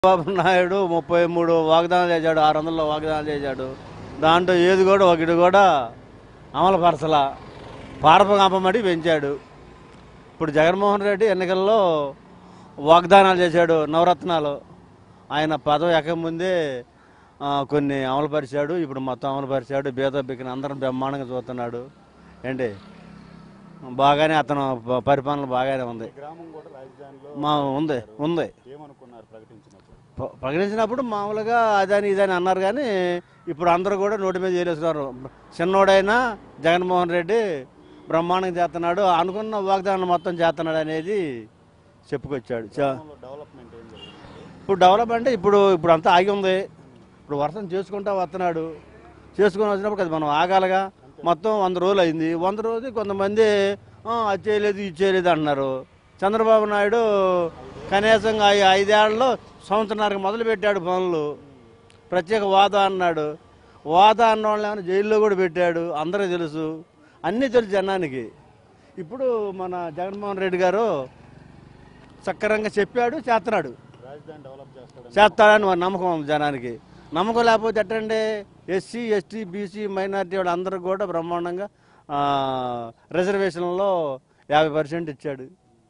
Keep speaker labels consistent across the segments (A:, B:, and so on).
A: చంద్రబాబు నాయుడు ముప్పై మూడు వాగ్దానాలు చేశాడు ఆరు వందల వాగ్దానాలు చేశాడు దాంట్లో ఏది కూడా ఒకటి కూడా అమలు పరచలా పారపగాంపమడి పెంచాడు ఇప్పుడు జగన్మోహన్ రెడ్డి ఎన్నికల్లో వాగ్దానాలు చేశాడు నవరత్నాలు ఆయన పదవి ఎక్కముందే ఆ, కొన్ని అమలుపరిచాడు ఇప్పుడు మొత్తం అమలుపరిచాడు బీద బిక్కిన అందరం బ్రహ్మాండంగా చూస్తున్నాడు ఏంటి బాగానే అతను ప- పరిపాలన బాగానే ఉంది
B: గ్రామం కూడా రాజధానిలో
A: మా ఉంది ఉంది
B: ఏమనుకున్నారు ప్రకటించినప్పుడు
A: ప్ర- ప్రకటించినప్పుడు మామూలుగా అదని ఇదని అన్నారు కానీ ఇప్పుడు అందరూ కూడా నోటి మీద చేయలేస్తున్నారు చిన్నోడైనా జగన్మోహన్ రెడ్డి బ్రహ్మాండంగా చేస్తున్నాడు అనుకున్న వాగ్దానం మొత్తం చేస్తున్నాడు అనేది చెప్పుకొచ్చాడు చ-
B: గ్రామంలో డెవలప్మెంట్ ఏం జరిగింది
A: ఇప్పుడు డెవలప్మెంట్ ఇప్పుడు ఇప్పుడు అంతా ఆగి ఉంది ఇప్పుడు వర్షం చేసుకుంటా వస్తున్నాడు చేసుకుని వచ్చినప్పుడు కదా మనం ఆగాలిగా మొత్తం వంద రోజులు అయింది వంద రోజులు కొంతమంది "ఆ, అది చేయలేదు ఇది చేయలేదు అంటున్నారు చంద్రబాబు నాయుడు కనీసం ఐ- ఐదేళ్లలో సంవత్సరానికి మొదలు పెట్టాడు పనులు ప్రత్యేక వాదా అన్నాడు వాదా అన్న వాళ్ళని ఏమైనా జైల్లో కూడా పెట్టాడు అందరికీ తెలుసు అన్నీ తెలుసు జనానికి ఇప్పుడు మన జగన్మోహన్ రెడ్డి గారు సక్రంగా చెప్పాడు చేస్తున్నాడు
B: రాజధాని డెవలప్ చేస్తాడని
A: చేస్తాడని వారి నమ్మకం ఉంది జనానికి నమ్మకం లేకపోతే ఎట్టండి ఎస్సీ ఎస్టీ బీసీ మైనారిటీ వాళ్ళు అందరూ కూడా బ్రహ్మాండంగా ఆ, రిజర్వేషన్లో యాభై పర్సెంట్ ఇచ్చాడు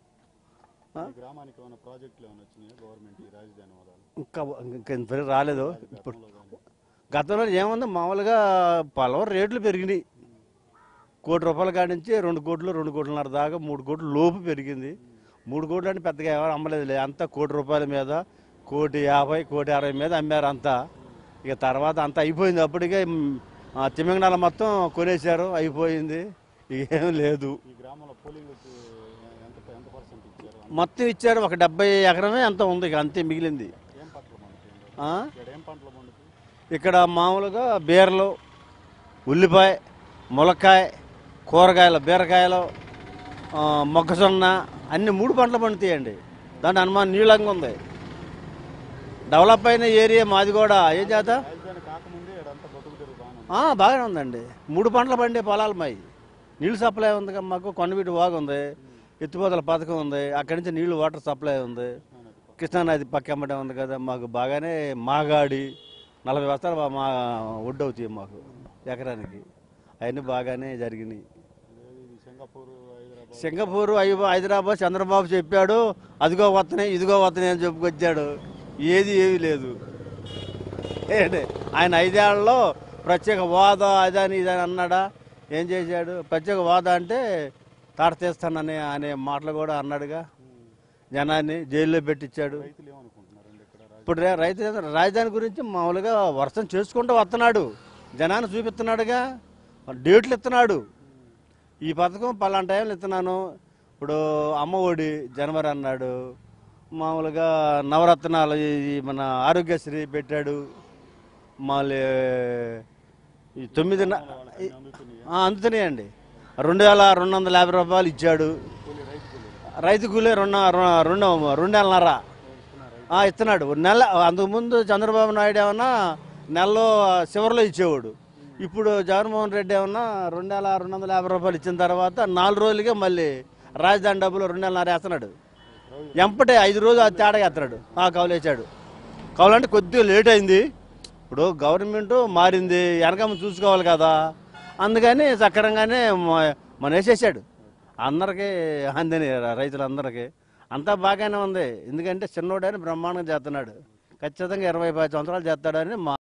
B: ఈ గ్రామానికి ఏమైనా ప్రాజెక్టులు ఏమైనా వచ్చినాయా గవర్నమెంట్ ఈ రాజధాని హోదాలో
A: ఇంకా ఇంకా ఇంతవరకు రాలేదు ఇప్పుడు
B: గతంలో కానీ
A: గతంలో ఏముంది మామూలుగా పొలం రేట్లు పెరిగినాయి కోటి రూపాయల కాడి నుంచి రెండు కోట్లు రెండు కోట్లన్నర దాకా మూడు కోట్లు లోపు పెరిగింది మూడు కోట్లు అంటే పెద్దగా ఎవరు అమ్మలేదులే అంతా కోటి రూపాయల మీద కోటి యాభై కోటి అరవై మీద అమ్మారు అంతా ఇక తర్వాత అంతా అయిపోయింది అప్పటికే మ్, ఆ తిమింగనాల మొత్తం కొనేశారు అయిపోయింది ఇక ఏం లేదు
B: ఈ గ్రామంలో పోలింగ్ ఎంత ఎంత పర్సెంట్ ఇచ్చారు
A: మొత్తం ఇచ్చారు ఒక డెబ్బై ఎకరమే అంత ఉంది ఇక అంతే మిగిలింది
B: ఏం పంటలు పండుతాయి
A: ఆ?
B: ఇక్కడ ఏం పంటలు పండుతాయి
A: ఇక్కడ మామూలుగా బీరలు ఉల్లిపాయ ములక్కాయ కూరగాయలు బీరకాయలు ఆ, మొక్కజొన్న అన్ని మూడు పంటలు పండుతాయండి దాంట్లో అనుమానం నీళ్ళంగా ఉంది డెవలప్ అయిన ఏరియా మాది కూడా ఏం చేత
B: రాజధాని కాకముందే ఇక్కడంతా బతుకు తిరుగుతాను
A: ఆ, బాగానే ఉందండి మూడు పంటలు పండే పొలాలు మాయి నీళ్ళు సప్లై ఉంది కదా మాకు కొండవీటి వాగు ఉంది ఎత్తిపోతల పథకం ఉంది అక్కడి నుంచి నీళ్లు వాటర్ సప్లై ఉంది కృష్ణానది పక్క అమ్మటం ఉంది కదా మాకు బాగానే మాగాడి నలభై బస్తాలు మా- మా ఒడ్డు అవుతాయి మాకు ఎకరానికి అవన్నీ బాగానే జరిగినాయి
B: ఇది సింగపూర్ హైదరాబాద్
A: సింగపూర్ అయ్యో హైదరాబాద్ చంద్రబాబు చెప్పాడు అదిగో వస్తున్నాయి ఇదిగో వస్తున్నాయి అని చెప్పుకొచ్చాడు ఏది ఏమీ లేదు ఏంటి ఆయన ఐదేళ్లలో ప్రత్యేక హోదా అదని ఇదని అన్నాడా ఏం చేశాడు ప్రత్యేక హోదా అంటే తాట తీస్తానని అనే మాటలు కూడా అన్నాడుగా జనాన్ని జైల్లో పెట్టించాడు
B: రైతులు ఏమనుకుంటున్నారండి ఇక్కడ రాజధాని
A: ఇప్పుడు రే- రైతు రాజధాని గురించి మామూలుగా వర్షం చేసుకుంటూ వస్తున్నాడు జనాన్ని చూపిస్తున్నాడుగా డేట్లు ఇస్తున్నాడు ఈ పథకం పలానా టైంలో ఇస్తున్నాను ఇప్పుడు అమ్మ ఒడి జనవరి అన్నాడు మామూలుగా నవరత్నాలు ఈ మన ఆరోగ్యశ్రీ పెట్టాడు మళ్ళీ ఈ తొమ్మిది న- ఈ-
B: అందుతున్నాయా
A: ఆ, అందుతున్నాయండి రెండు వేల రెండు వందల యాభై రూపాయలు ఇచ్చాడు
B: కూలీ రైతు కూలీ
A: రైతు కూలీ రెండు రెండు రెండు నెలన్నర
B: ఇస్తున్నారు
A: ఆ, ఇస్తున్నాడు నెల అంతకుముందు చంద్రబాబు నాయుడు ఏమన్నా నెలలో చివరిలో ఇచ్చేవాడు ఇప్పుడు జగన్మోహన్ రెడ్డి ఏమన్నా రెండు వేల రెండు వందల యాభై రూపాయలు ఇచ్చిన తర్వాత నాలుగు రోజులకే మళ్ళీ రాజధాని డబ్బులు రెండు నెలన్నర వేస్తున్నాడు ఎంపటే ఐదు రోజులు అది తేడా వేస్తున్నాడు ఆ కౌలు వేసాడు కౌలు అంటే కొద్దిగా లేట్ అయింది ఇప్పుడు గవర్నమెంట్ మారింది వెనకమ్మ చూసుకోవాలి కదా అందుకని సక్రంగానే మ- మన వేసేసాడు అందరికీ అందని రైతులందరికీ అంతా బాగానే ఉంది ఎందుకంటే చిన్నోడని బ్రహ్మాండంగా చేస్తున్నాడు ఖచ్చితంగా ఇరవై పది సంవత్సరాలు చేస్తాడని మా